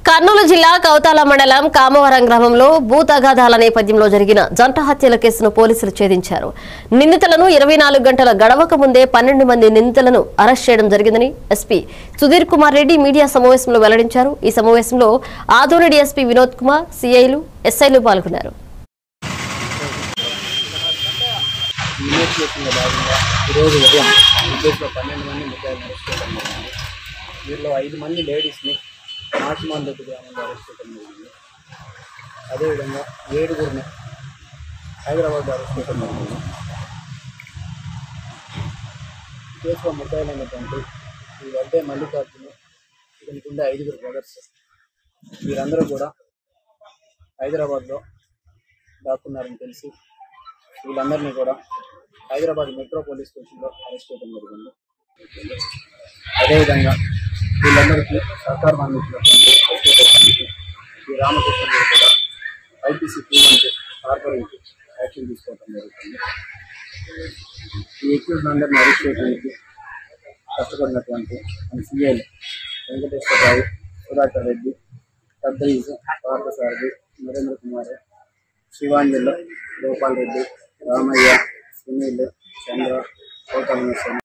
కర్నూలు జిల్లా కౌతాల మండలం కామవరం గ్రామంలో భూ తగాదాల నేపథ్యంలో జరిగిన జంట హత్యల కేసును పోలీసులు ఛేదించారు నిందితులను ఇరవై నాలుగు గంటల గడవక ముందే పన్నెండు మంది నిందితులను అరెస్ట్ చేయడం జరిగిందని ఎస్పీ సుధీర్ కుమార్ రెడ్డి మీడియా సమావేశంలో వెల్లడించారు ఈ సమావేశంలో ఆదోని ఎస్పీ వినోద్ కుమార్ సిఐలు ఎస్ఐలు పాల్గొన్నారు ఇన్వెస్టిగేషన్లో భాగంగా ఈరోజు ఉదయం ఈ కేసులో పన్నెండు మంది ముద్దాయిలను అరెస్ట్ చేయడం జరిగింది వీరిలో ఐదు మంది లేడీస్ని మాచిమందొడ్డి గ్రామంలో అరెస్ట్ చేయడం జరిగింది అదేవిధంగా ఏడుగురిని హైదరాబాద్లో అరెస్ట్ చేయడం జరిగింది ఈ కేసులో ముద్దాయిలైనటువంటి ఈ వడ్డే మల్లికార్జున ఇతనికి ఉండే ఐదుగురు బ్రదర్స్ వీరందరూ కూడా హైదరాబాద్లో దాక్కున్నారని తెలిసి వీళ్ళందరినీ కూడా హైదరాబాద్ మెట్రో పోలీస్ స్టేషన్లో అరెస్ట్ చేయడం జరిగింది అదేవిధంగా వీళ్ళందరికీ సహకారం అందించినటువంటి ఎస్టీ స్టేషన్కి ఈ రామకృష్ణ గారు కూడా ఐపీసీ టూ వంటి కార్పొరేట్ యాక్షన్ తీసుకోవడం జరుగుతుంది ఈ ఎక్యూజ్ అందరినీ అరెస్ట్ చేయడానికి కష్టపడినటువంటి మన సీఏలు వెంకటేశ్వరరావు సుధాకర్ రెడ్డి సద్దీజ్ పార్థసారథి నరేంద్ర కుమార్ శివాంజలి గోపాల్ రెడ్డి రామయ్య సునీల్ చంద్ర గౌతమ్